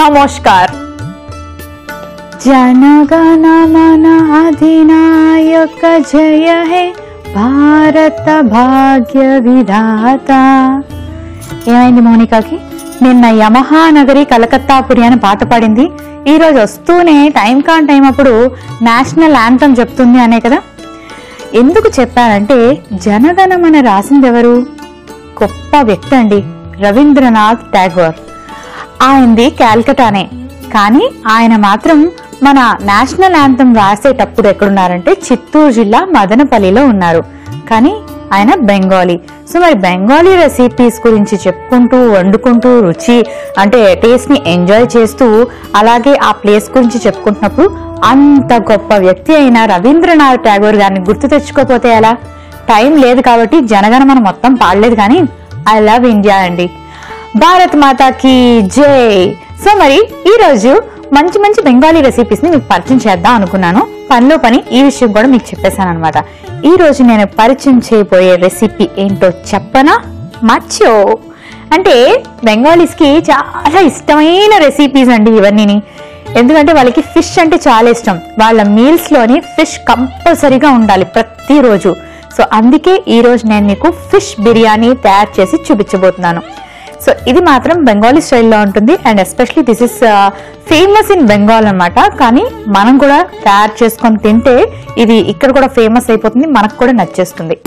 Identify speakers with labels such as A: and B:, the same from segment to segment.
A: నమస్కార్ జనగణ మన అధినాయక జయ హే భారత భాగ్య విధాత ఏమైంది మౌనికాకి నిన్న యమహా నగరి కలకత్తాపురి అని పాట పాడింది ఈ రోజు వస్తూనే టైం కాన్ టైం అప్పుడు నేషనల్ యాంథమ్ చెప్తుంది అనే కదా ఎందుకు చెప్పానంటే జనగణమన రాసింది ఎవరు గొప్ప వ్యక్తి అండి రవీంద్రనాథ్ ఠాగూర్ ఆయనది క్యాల్కటానే కానీ ఆయన మాత్రం మన నేషనల్ యాంథమ్ రాసేటప్పుడు ఎక్కడున్నారంటే చిత్తూరు జిల్లా మదనపల్లిలో ఉన్నారు కానీ ఆయన బెంగాలీ సో మరి బెంగాలీ రెసిపీస్ గురించి చెప్పుకుంటూ వండుకుంటూ రుచి అంటే టేస్ట్ ని ఎంజాయ్ చేస్తూ అలాగే ఆ ప్లేస్ గురించి చెప్పుకుంటున్నప్పుడు అంత గొప్ప వ్యక్తి అయిన రవీంద్రనాథ్ ఠాగూర్ గారిని గుర్తు తెచ్చుకోపోతే ఎలా టైం లేదు కాబట్టి జనగణమన మొత్తం పాడలేదు కానీ ఐ లవ్ ఇండియా అండి భారత్ మాతాకి జై సో మరి ఈ రోజు మంచి మంచి బెంగాలీ రెసిపీస్ ని మీకు పరిచయం చేద్దాం అనుకున్నాను పనిలో పని ఈ విషయం కూడా మీకు చెప్పేశాను అనమాట ఈ రోజు నేను పరిచయం చేయబోయే రెసిపీ ఏంటో చెప్పనా మచ్చో అంటే బెంగాలీస్ కి చాలా ఇష్టమైన రెసిపీస్ అండి ఇవన్నీ ఎందుకంటే వాళ్ళకి ఫిష్ అంటే చాలా ఇష్టం వాళ్ళ మీల్స్ లోని ఫిష్ కంపల్సరీగా ఉండాలి ప్రతిరోజు సో అందుకే ఈ రోజు నేను మీకు ఫిష్ బిర్యానీ తయారు చేసి చూపించబోతున్నాను సో ఇది మాత్రం బెంగాలీ స్టైల్లో ఉంటుంది and especially this is famous in Bengal అన్నమాట కానీ మనం కూడా తయారు చేసుకొని తింటే ఇది ఇక్కడ కూడా ఫేమస్ అయిపోతుంది మనకు కూడా నచ్చేస్తుంది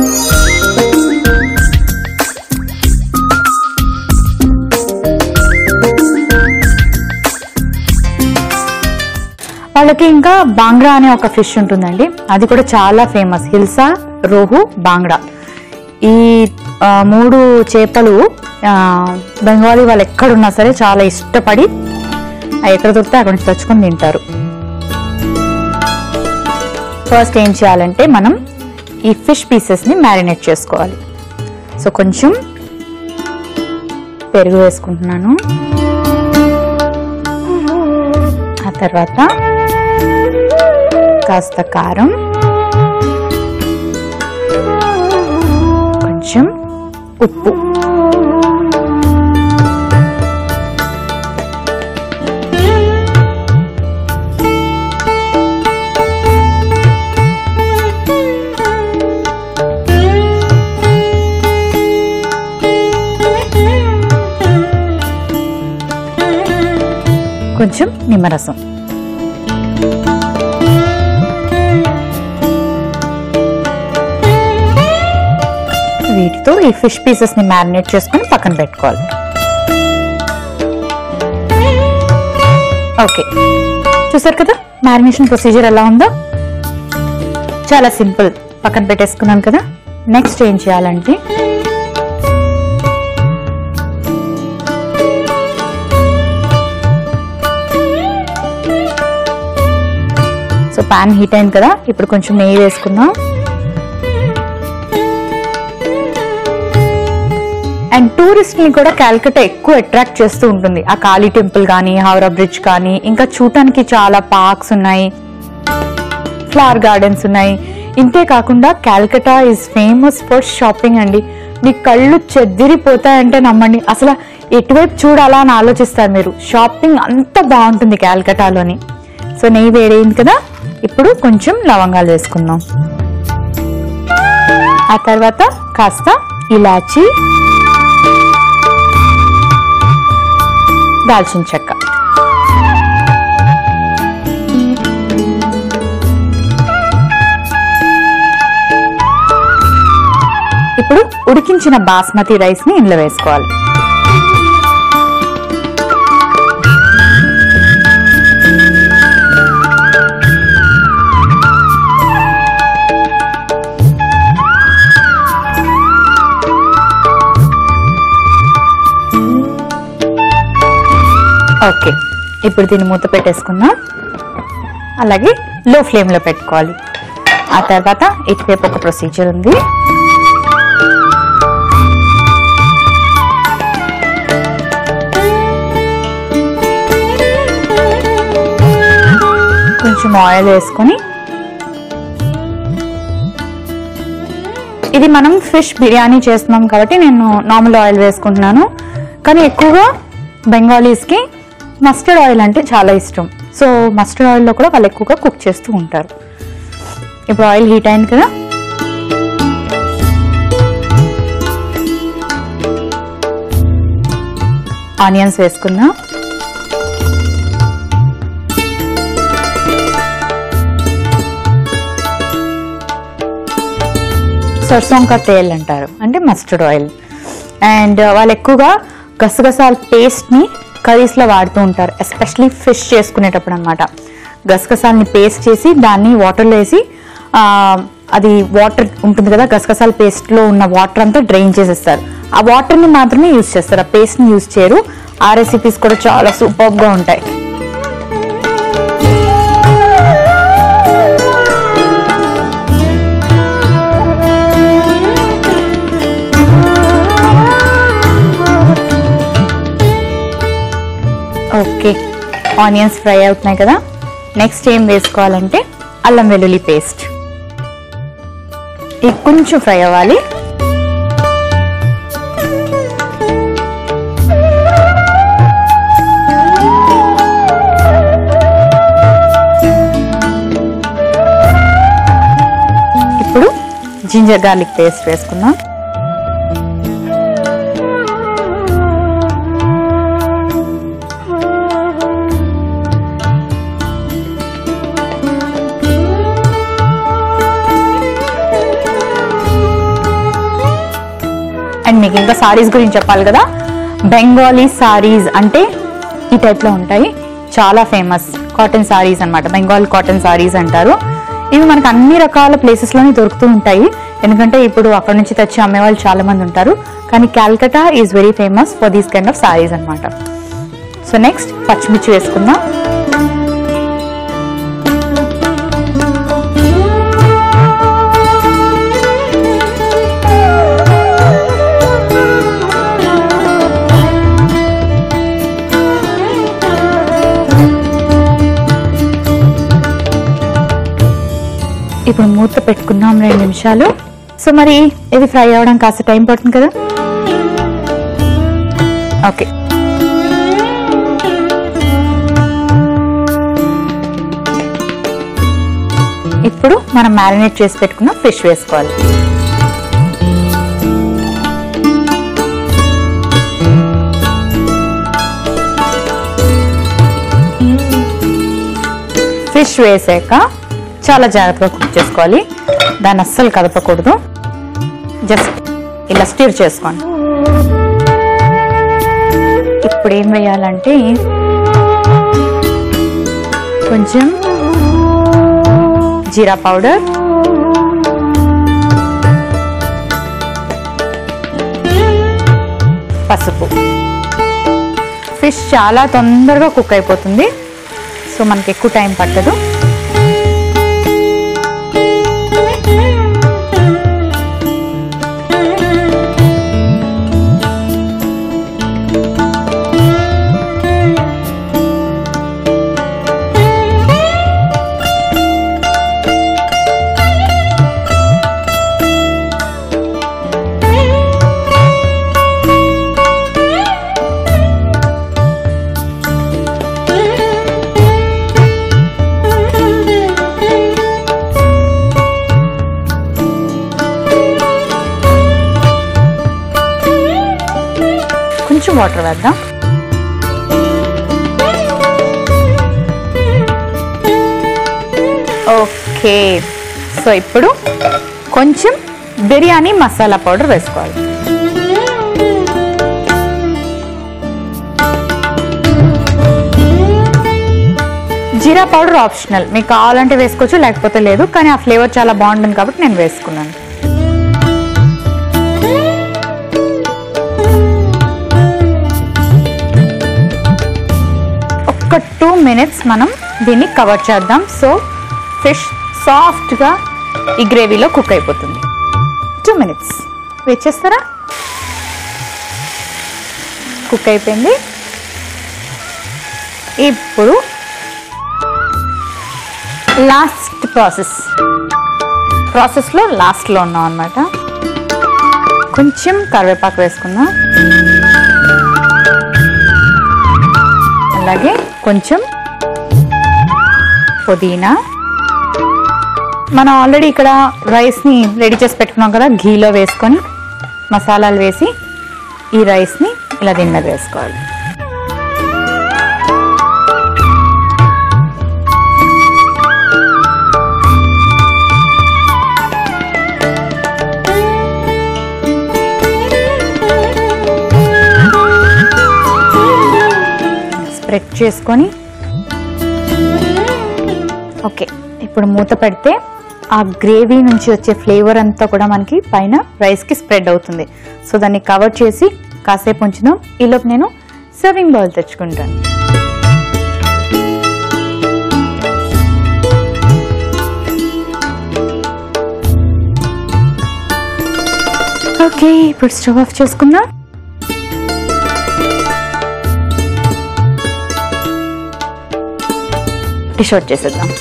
A: వాళ్ళకి ఇంకా బాంగ్డా అనే ఒక ఫిష్ ఉంటుందండి అది కూడా చాలా ఫేమస్ హిల్సా రోహు బాంగ్డా ఈ ఆ, మూడు చేపలు ఆ, బెంగాలీ వాళ్ళు ఎక్కడున్నా సరే చాలా ఇష్టపడి అవి ఎక్కడ దొరికితే అక్కడ నుంచి తెచ్చుకొని తింటారు ఫస్ట్ ఏం చేయాలంటే మనం ఈ ఫిష్ పీసెస్ని మ్యారినేట్ చేసుకోవాలి సో కొంచెం పెరుగు వేసుకుంటున్నాను ఆ తర్వాత కాస్త కారం కొంచెం ఉప్పు కొంచెం నిమ్మరసం వీటితో ఈ ఫిష్ పీసెస్ ని మ్యారినేట్ చేసుకొని పక్కన పెట్టుకోవాలి ఓకే చూసారు కదా మ్యారినేషన్ ప్రొసీజర్ ఎలా ఉందో చాలా సింపుల్ పక్కన పెట్టేసుకున్నాను కదా నెక్స్ట్ ఏం చేయాలంటే సో పాన్ హీట్ అయింది కదా ఇప్పుడు కొంచెం నెయ్యి వేసుకుందాం అండ్ టూరిస్ట్ ని కూడా కాల్కటా ఎక్కువ అట్రాక్ట్ చేస్తూ ఉంటుంది ఆ కాళీ టెంపుల్ కానీ హౌరా బ్రిడ్జ్ కానీ ఇంకా చూడటానికి చాలా పార్క్స్ ఉన్నాయి ఫ్లవర్ గార్డెన్స్ ఉన్నాయి ఇంతే కాకుండా Calcutta is famous for shopping అండి మీ కళ్ళు చెదిరిపోతాయంటే నమ్మండి అసలు ఎటువైపు చూడాలా అని ఆలోచిస్తారు మీరు షాపింగ్ అంత బాగుంటుంది కాల్కటాలోని సో నెయ్యి వేడైంది కదా ఇప్పుడు కొంచెం లవంగాలు వేసుకుందాం ఆ తర్వాత కాస్త ఇలాచి దాల్చిన చెక్క ఇప్పుడు ఉడికించిన బాస్మతి రైస్ ని ఇందులో వేసుకోవాలి ఓకే ఇప్పుడు దీన్ని మూత పెట్టేసుకుందాం అలాగే లో ఫ్లేమ్ లో పెట్టుకోవాలి ఆ తర్వాత ఇటువైపు ఒక ప్రొసీజర్ ఉంది కొంచెం ఆయిల్ వేసుకొని ఇది మనం ఫిష్ బిర్యానీ చేస్తున్నాం కాబట్టి నేను నార్మల్ ఆయిల్ వేసుకుంటున్నాను కానీ ఎక్కువగా బెంగాలీస్కి మస్టర్డ్ ఆయిల్ అంటే చాలా ఇష్టం సో మస్టర్డ్ ఆయిల్లో కూడా వాళ్ళు ఎక్కువగా కుక్ చేస్తూ ఉంటారు ఇప్పుడు ఆయిల్ హీట్ అయింది కదా ఆనియన్స్ వేసుకుందాం సర్సోంకా తేల్ అంటారు అంటే మస్టర్డ్ ఆయిల్ అండ్ వాళ్ళు ఎక్కువగా గసగసాల పేస్ట్ని కర్రీస్లో వాడుతూ ఉంటారు ఎస్పెషలీ ఫిష్ చేసుకునేటప్పుడు అనమాట గసగసాలని పేస్ట్ చేసి దాన్ని వాటర్లో వేసి ఆ, అది వాటర్ ఉంటుంది కదా గసగసాల పేస్ట్లో ఉన్న వాటర్ అంతా డ్రైన్ చేసేస్తారు ఆ వాటర్ని మాత్రమే యూజ్ చేస్తారు ఆ పేస్ట్ని యూజ్ చేయరు ఆ రెసిపీస్ కూడా చాలా సూపర్గా ఉంటాయి ఓకే ఆనియన్స్ ఫ్రై అవుతున్నాయి కదా నెక్స్ట్ ఏం వేసుకోవాలంటే అల్లం వెల్లుల్లి పేస్ట్ ఇది కొంచెం ఫ్రై అవ్వాలి ఇప్పుడు జింజర్ గార్లిక్ పేస్ట్ వేసుకుందాం అండ్ మీకు ఇంకా సారీస్ గురించి చెప్పాలి కదా బెంగాలీ సారీస్ అంటే ఈ టైప్లో ఉంటాయి చాలా ఫేమస్ కాటన్ సారీస్ అన్నమాట బెంగాల్ కాటన్ సారీస్ అంటారు ఇవి మనకు అన్ని రకాల ప్లేసెస్లోనే దొరుకుతూ ఉంటాయి ఎందుకంటే ఇప్పుడు అక్కడ నుంచి తెచ్చి అమ్మే వాళ్ళు చాలా మంది ఉంటారు కానీ Calcutta is very famous for these kind of saris అన్నమాట సో నెక్స్ట్ పచ్చిమిర్చి వేసుకుందాం ఇప్పుడు మూత పెట్టుకున్నాం రెండు నిమిషాలు సో మరి ఇది ఫ్రై అవ్వడం కాస్త టైం పడుతుంది కదా ఓకే ఇప్పుడు మనం మ్యారినేట్ చేసి పెట్టుకున్న ఫిష్ వేసుకోవాలి ఫిష్ వేసాక చాలా జాగ్రత్తగా కుక్ చేసుకోవాలి దాన్ని అస్సలు కదపకూడదు జస్ట్ ఇలా స్టిర్ చేసుకోండి ఇప్పుడు ఏం వేయాలంటే కొంచెం జీరా పౌడర్ పసుపు ఫిష్ చాలా తొందరగా కుక్ అయిపోతుంది సో మనకి ఎక్కువ టైం పట్టదు కొంచెం వాటర్ వేద్దాం ఓకే సో ఇప్పుడు కొంచెం బిర్యానీ మసాలా పౌడర్ వేసుకోవాలి జీరా పౌడర్ ఆప్షనల్ మీకు కావాలంటే వేసుకోవచ్చు లేకపోతే లేదు కానీ ఆ ఫ్లేవర్ చాలా బాగుంటుంది కాబట్టి నేను వేసుకున్నాను ఒక్క టూ మినిట్స్ మనం దీన్ని కవర్ చేద్దాం సో ఫిష్ సాఫ్ట్గా ఈ గ్రేవీలో కుక్ అయిపోతుంది టూ మినిట్స్ వెయిట్ చేస్తారా కుక్ అయిపోయింది ఇప్పుడు లాస్ట్ ప్రాసెస్ ప్రాసెస్లో లాస్ట్లో ఉన్నాం అనమాట కొంచెం కరివేపాకు వేసుకుందాం అలాగే కొంచెం పుదీనా మనం ఆల్రెడీ ఇక్కడ రైస్ని రెడీ చేసి పెట్టుకున్నాం కదా ఘీలో వేసుకొని మసాలాలు వేసి ఈ రైస్ని ఇలా దీని మీద వేసుకోవాలి స్ప్రెడ్ చేసుకొని ఓకే ఇప్పుడు మూత పెడితే ఆ గ్రేవీ నుంచి వచ్చే ఫ్లేవర్ అంతా కూడా మనకి పైన రైస్కి స్ప్రెడ్ అవుతుంది సో దాన్ని కవర్ చేసి కాసేపు ఉంచుదాం ఈలోపు నేను సర్వింగ్ బౌల్ తెచ్చుకుంటాను ఓకే ఇప్పుడు స్టవ్ ఆఫ్ చేసుకుందాం డిష్ అవుట్ చేసేద్దాం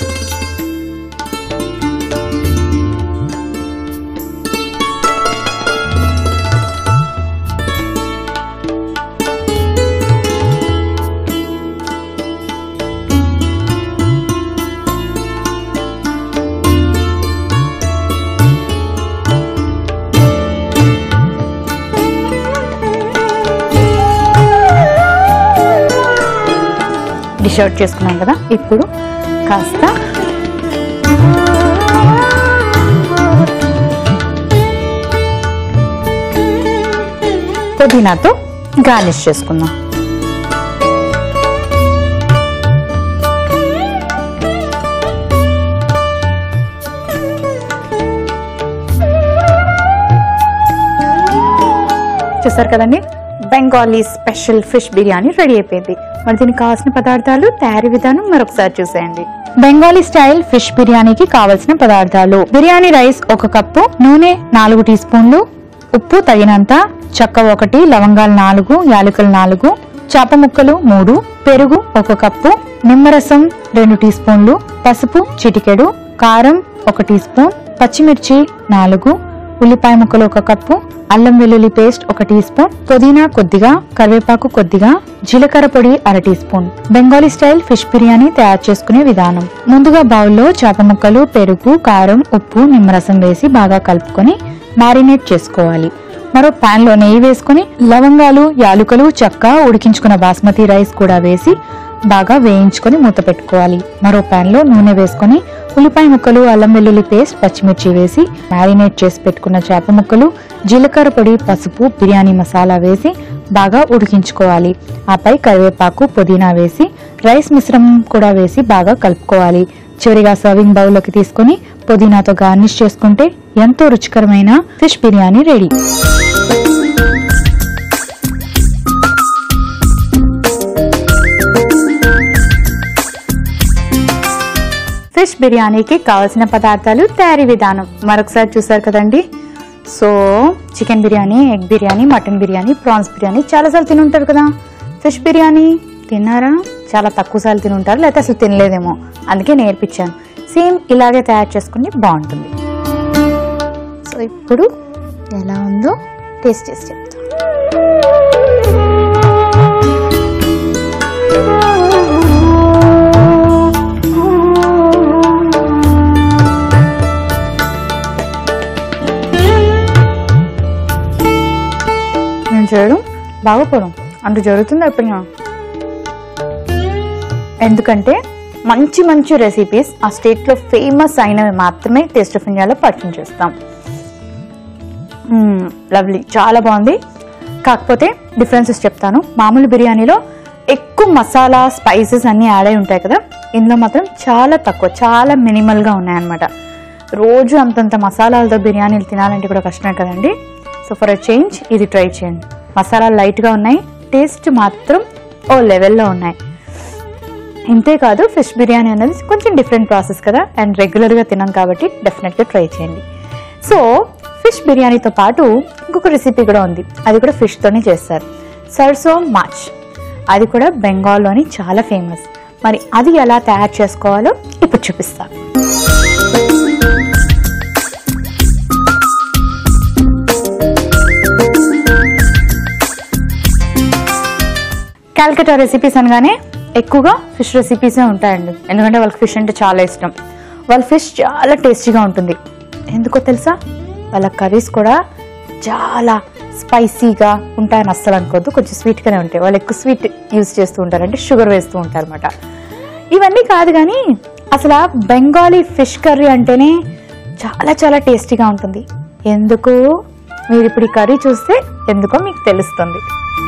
A: డిష్ అవుట్ చేసుకున్నాం కదా ఇప్పుడు కాస్త పుదీనాతో గార్నిష్ చేసుకుందాం చూసారు కదండి Bengali special fish biryani ready అయిపోయింది మరి దీనికి కావాల్సిన పదార్థాలు తయారీ విధానం మరొకసారి చూసేయండి బెంగాలీ స్టైల్ ఫిష్ బిర్యానీకి కావలసిన పదార్థాలు బిర్యానీ రైస్ ఒక కప్పు నూనె నాలుగు టీ స్పూన్లు ఉప్పు తగినంత చెక్క ఒకటి లవంగాలు నాలుగు యాలకులు నాలుగు చేప ముక్కలు మూడు పెరుగు ఒక కప్పు నిమ్మరసం రెండు టీ స్పూన్లు పసుపు చిటికెడు కారం ఒక టీ స్పూన్ పచ్చిమిర్చి నాలుగు ఉల్లిపాయ ముక్కలు ఒక కప్పు అల్లం వెల్లుల్లి పేస్ట్ ఒక టీ స్పూన్ పుదీనా కొద్దిగా కరివేపాకు కొద్దిగా జీలకర్ర పొడి అర teaspoon Bengali style fish biryani తయారు చేసుకునే విధానం ముందుగా బౌల్లో చేప ముక్కలు పెరుగు కారం ఉప్పు నిమ్మరసం వేసి బాగా కలుపుకొని మ్యారినేట్ చేసుకోవాలి మరో పాన్ లో నెయ్యి వేసుకుని లవంగాలు యాలుకలు చెక్క ఉడికించుకున్న బాస్మతి రైస్ కూడా వేసి బాగా వేయించుకొని మూత పెట్టుకోవాలి మరో పాన్ లో నూనె వేసుకొని ఉల్లిపాయ ముక్కలు అల్లం వెల్లుల్లి పేస్ట్ పచ్చిమిర్చి వేసి మ్యారినేట్ చేసి పెట్టుకున్న చేప ముక్కలు జీలకర్ర పొడి పసుపు బిర్యానీ మసాలా వేసి బాగా ఉడికించుకోవాలి ఆపై కరివేపాకు పుదీనా వేసి రైస్ మిశ్రమం కూడా వేసి బాగా కలుపుకోవాలి చివరిగా సర్వింగ్ బౌల్లోకి తీసుకొని పుదీనాతో గార్నిష్ చేసుకుంటే ఎంతో రుచికరమైన ఫిష్ బిర్యానీ రెడీ ఫిష్ బిర్యానీకి కావలసిన పదార్థాలు తయారీ విధానం మరొకసారి చూసారు కదండి so chicken biryani egg biryani mutton biryani prawns biryani చాలాసార్లు తిని ఉంటారు కదా ఫిష్ బిర్యానీ తిన్నారా చాలా తక్కువ సార్లు తిని ఉంటారు లేకపోతే అసలు తినలేదేమో అందుకే నేర్పించాను సేమ్ ఇలాగే తయారు చేసుకుని బాగుంటుంది సో ఇప్పుడు ఎలా ఉందో టేస్ట్ చేసి చెప్తాను నేను చేయడం బాగోపోవడం అంటూ జరుగుతుంది ఎప్పుడైనా ఎందుకంటే మంచి మంచి రెసిపీస్ ఆ స్టేట్లో ఫేమస్ అయినవి మాత్రమే టేస్ట్ ఆఫ్ ఇండియాలో పరిచయం చేస్తాం లవ్లీ చాలా బాగుంది కాకపోతే డిఫరెన్సెస్ చెప్తాను మామూలు బిర్యానీలో ఎక్కువ మసాలా స్పైసెస్ అన్నీ యాడ్ అయి ఉంటాయి కదా ఇందులో మాత్రం చాలా తక్కువ చాలా మినిమల్గా ఉన్నాయన్నమాట రోజు అంతంత మసాలాలతో బిర్యానీలు తినాలంటే కూడా కష్టమే కదండి సో ఫర్ అ చేంజ్ ఇది ట్రై చేయండి మసాలాలు లైట్గా ఉన్నాయి టేస్ట్ మాత్రం ఓ లెవెల్లో ఉన్నాయి ఇంతేకాదు ఫిష్ బిర్యానీ అనేది కొంచెం డిఫరెంట్ ప్రాసెస్ కదా అండ్ రెగ్యులర్గా తినాం కాబట్టి డెఫినెట్గా ట్రై చేయండి సో ఫిష్ బిర్యానీతో పాటు ఇంకొక రెసిపీ కూడా ఉంది అది కూడా ఫిష్తోనే చేస్తారు సర్సో మాచ్ అది కూడా బెంగాల్లోని చాలా ఫేమస్ మరి అది ఎలా తయారు చేసుకోవాలో ఇప్పుడు చూపిస్తాను కాల్కటా రెసిపీస్ అనగానే ఎక్కువగా ఫిష్ రెసిపీసే ఉంటాయండి ఎందుకంటే వాళ్ళకి ఫిష్ అంటే చాలా ఇష్టం వాళ్ళ ఫిష్ చాలా టేస్టీగా ఉంటుంది ఎందుకో తెలుసా వాళ్ళ కర్రీస్ కూడా చాలా స్పైసీగా ఉంటాయని అస్సలు అనుకోవద్దు కొంచెం స్వీట్గానే ఉంటాయి వాళ్ళు ఎక్కువ స్వీట్ యూజ్ చేస్తూ ఉంటారు అంటే షుగర్ వేస్తూ ఉంటారు అనమాట ఇవన్నీ కాదు కానీ అసలు ఆ బెంగాలీ ఫిష్ కర్రీ అంటేనే చాలా చాలా టేస్టీగా ఉంటుంది ఎందుకు మీరు ఇప్పుడు ఈ కర్రీ చూస్తే ఎందుకో మీకు తెలుస్తుంది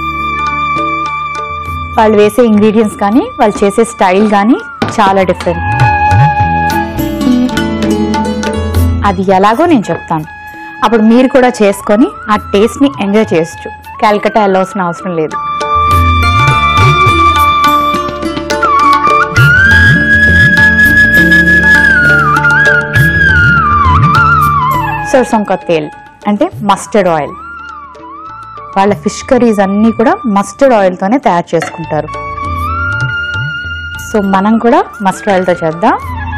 A: వాళ్ళు వేసే ఇంగ్రీడియంట్స్ కానీ వాళ్ళు చేసే స్టైల్ కానీ చాలా డిఫరెంట్ అది ఎలాగో నేను చెప్తాను అప్పుడు మీరు కూడా చేసుకొని ఆ టేస్ట్ని ఎంజాయ్ చేయొచ్చు క్యాల్కటా వెళ్ళవలసిన అవసరం లేదు సొరసంక తేల్ అంటే మస్టర్డ్ ఆయిల్ వాళ్ళ ఫిష్ కర్రీస్ అన్నీ కూడా మస్టర్డ్ ఆయిల్తోనే తయారు చేసుకుంటారు సో మనం కూడా మస్టర్డ్ ఆయిల్తో చేద్దాం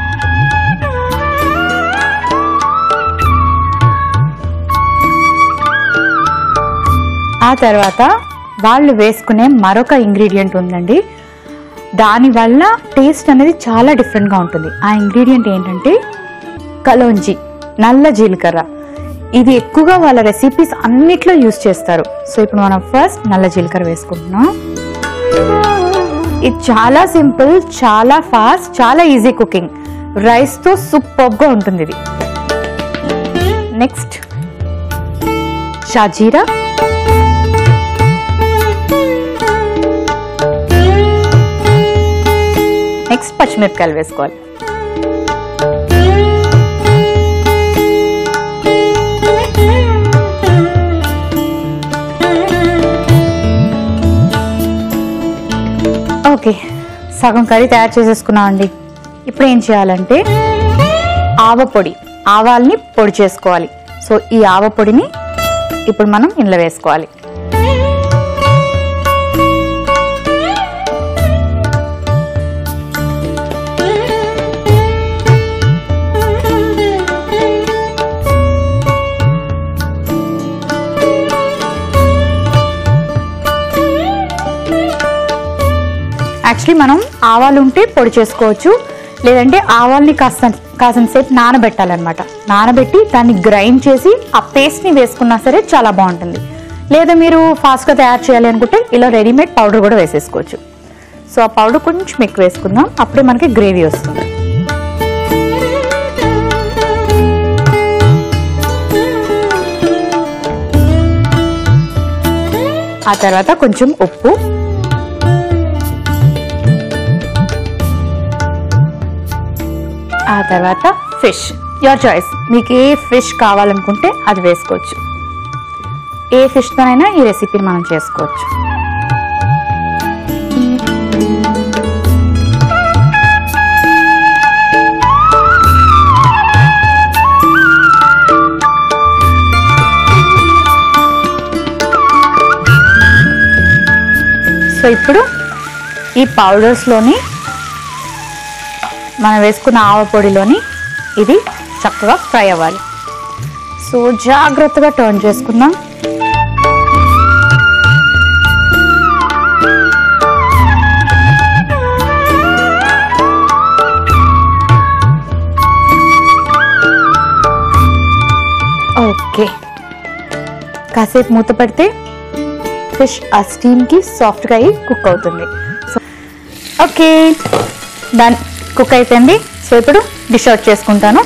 A: ఆ తర్వాత వాళ్ళు వేసుకునే మరొక ఇంగ్రీడియంట్ ఉందండి దానివల్ల టేస్ట్ అనేది చాలా డిఫరెంట్గా ఉంటుంది ఆ ఇంగ్రీడియంట్ ఏంటంటే కలోంజి నల్ల జీలకర్ర ఇది ఎక్కువగా వాళ్ళ రెసిపీస్ అన్నిట్లో యూస్ చేస్తారు సో ఇప్పుడు మనం ఫస్ట్ నల్ల జీలకర్ర వేసుకుంటున్నాం ఇది చాలా సింపుల్ చాలా ఫాస్ట్ చాలా ఈజీ కుకింగ్ రైస్తో సూపర్గా ఉంటుంది ఇది నెక్స్ట్ షాజీరా నెక్స్ట్ పచ్చిమిరపకాయలు వేసుకోవాలి ఓకే సగం కర్రీ తయారు చేసేసుకున్నాం అండి ఇప్పుడు ఏం చేయాలంటే ఆవ పొడి ఆవాల్ని పొడి చేసుకోవాలి సో ఈ ఆవ పొడిని ఇప్పుడు మనం ఇంట్లో వేసుకోవాలి యాక్చువల్లీ మనం ఆవాలు ఉంటే పొడి చేసుకోవచ్చు లేదంటే ఆవాల్ని కాస్త కాసిన సేపు నానబెట్టాలన్నమాట నానబెట్టి దాన్ని గ్రైండ్ చేసి ఆ పేస్ట్ని వేసుకున్నా సరే చాలా బాగుంటుంది లేదా మీరు ఫాస్ట్గా తయారు చేయాలి అనుకుంటే ఇలా రెడీమేడ్ పౌడర్ కూడా వేసేసుకోవచ్చు సో ఆ పౌడర్ కొంచెం ఎక్కువ వేసుకుందాం అప్పుడే మనకి గ్రేవీ వస్తుంది ఆ తర్వాత కొంచెం ఉప్పు ఆ తర్వాత ఫిష్ యువర్ చాయిస్ మీకు ఏ ఫిష్ కావాలనుకుంటే అది వేసుకోవచ్చు ఏ ఫిష్తోనైనా ఈ రెసిపీని మనం చేసుకోవచ్చు సో ఇప్పుడు ఈ పౌడర్స్లోని మనం వేసుకున్న ఆవ పొడిలోని ఇది చక్కగా ఫ్రై అవ్వాలి సో జాగ్రత్తగా టర్న్ చేసుకుందాం ఓకే కాసేపు మూత పెడితే ఫిష్ ఆ స్టీమ్కి సాఫ్ట్గా అయ్యి కుక్ అవుతుంది సో ఓకే డన్ కుక్ అయిపోయింది సో ఇప్పుడు డిష్ అవుట్ చేసుకుంటాను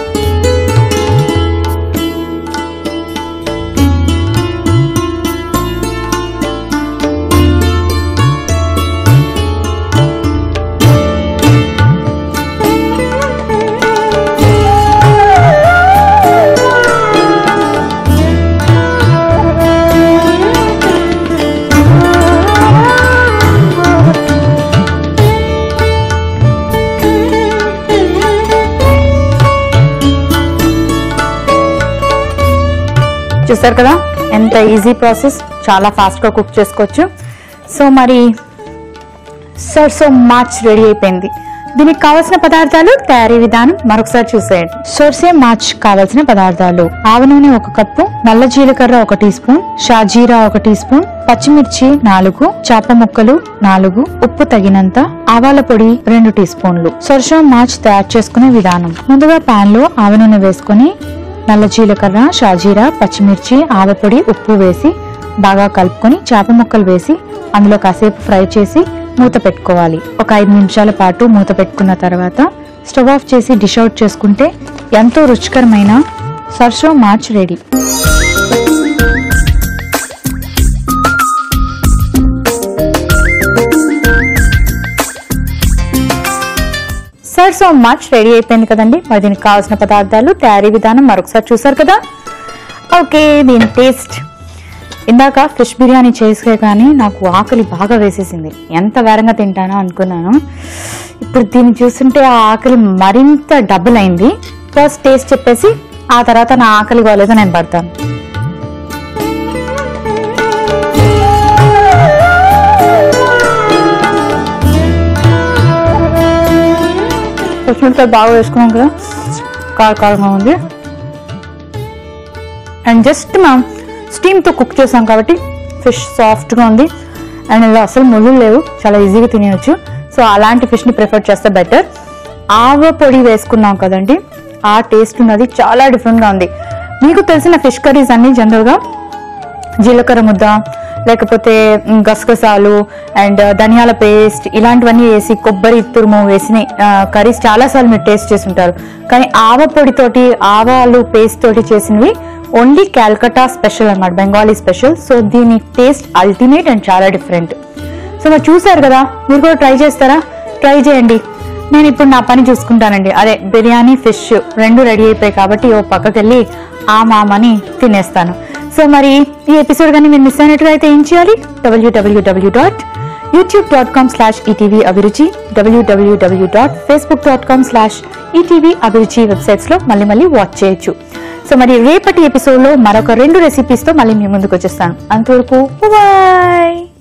A: చూసారు కదా ఎంత ఈజీ ప్రాసెస్ చాలా ఫాస్ట్గా కుక్ చేసుకోవచ్చు సో మరి సర్ సో మచ్ రెడీ అయిపోయింది దీనికి కావలసిన పదార్థాలు తయారీ విధానం మరొకసారి చూసేయండి సోర్సే మార్చ్ కావలసిన పదార్థాలు ఆవ నూనె ఒక కప్పు నల్ల జీలకర్ర ఒక టీ స్పూన్ షాజీరా ఒక టీ స్పూన్ పచ్చిమిర్చి నాలుగు చాప ముక్కలు నాలుగు ఉప్పు తగినంత ఆవాల పొడి రెండు టీ స్పూన్లు సొరసం మార్చ్ తయారు చేసుకునే విధానం ముందుగా పాన్ లో ఆవ నూనె వేసుకుని నల్ల జీలకర్ర షాజీరా పచ్చిమిర్చి ఆవపొడి ఉప్పు వేసి బాగా కలుపుకొని చేప ముక్కలు వేసి అందులో కాసేపు ఫ్రై చేసి మూత పెట్టుకోవాలి ఒక ఐదు నిమిషాల పాటు మూత పెట్టుకున్న తర్వాత స్టవ్ ఆఫ్ చేసి డిష్ అవుట్ చేసుకుంటే ఎంతో రుచికరమైన సర్సో మార్చ్ రెడీ సర్సో మార్చ్ రెడీ అయిపోయింది కదండి మరి దీనికి కావాల్సిన పదార్థాలు తయారీ విధానం మరొకసారి చూసారు కదా ఓకే దీని టేస్ట్ ఇందాక ఫిష్ బిర్యానీ చేసే కానీ నాకు ఆకలి బాగా వేసేసింది ఎంత వేరంగా తింటానో అనుకున్నాను ఇప్పుడు దీన్ని చూస్తుంటే ఆ ఆకలి మరింత డబుల్ అయింది ఫస్ట్ టేస్ట్ చెప్పేసి ఆ తర్వాత నా ఆకలి కాలేదో నేను పడతాను పచ్చిమిరపకాయ బాగా వేసుకున్నాం కదా కార కారంగా ఉంది అండ్ జస్ట్ మనం స్టీమ్తో కుక్ చేసాం కాబట్టి ఫిష్ సాఫ్ట్గా ఉంది అండ్ ఇందులో అసలు ముళ్ళు లేవు చాలా ఈజీగా తినేయచ్చు సో అలాంటి ఫిష్ని ప్రిఫర్ చేస్తే బెటర్ ఆవ పొడి వేసుకున్నాం కదండి ఆ టేస్ట్ ఉన్నది చాలా డిఫరెంట్గా ఉంది మీకు తెలిసిన ఫిష్ కర్రీస్ అన్ని జనరల్గా జీలకర్ర ముద్ద లేకపోతే మ్, గసగసాలు అండ్ ధనియాల పేస్ట్ ఇలాంటివన్నీ వేసి కొబ్బరి తురుము వేసిన కర్రీస్ చాలాసార్లు మీరు టేస్ట్ చేసి ఉంటారు కానీ ఆవ పొడితోటి ఆవాలు పేస్ట్ తోటి చేసినవి ఓన్లీ క్యాల్కటా స్పెషల్ అన్నమాట బెంగాలీ స్పెషల్ సో దీని టేస్ట్ అల్టిమేట్ అండ్ చాలా డిఫరెంట్ సో మరి చూసారు కదా మీరు కూడా ట్రై చేస్తారా ట్రై చేయండి నేను ఇప్పుడు నా పని చూసుకుంటానండి అదే బిర్యానీ ఫిష్ రెండు రెడీ అయిపోయాయి కాబట్టి ఓ పక్కకి వెళ్ళి ఆ మామని తినేస్తాను సో మరి ఈ ఎపిసోడ్ కానీ మీరు మిస్ అయినట్టుగా అయితే ఏం చేయాలి W W W dot YouTube dot com slash ETV Abhiruchi W W W dot Facebook dot com slash ETV Abhiruchi websites లో మళ్ళీ మళ్ళీ వాచ్ చేయొచ్చు సో మరి రేపటి ఎపిసోడ్ లో మరొక రెండు రెసిపీస్ తో మళ్ళీ మీ ముందుకు వచ్చేస్తాను అంతవరకు బాయ్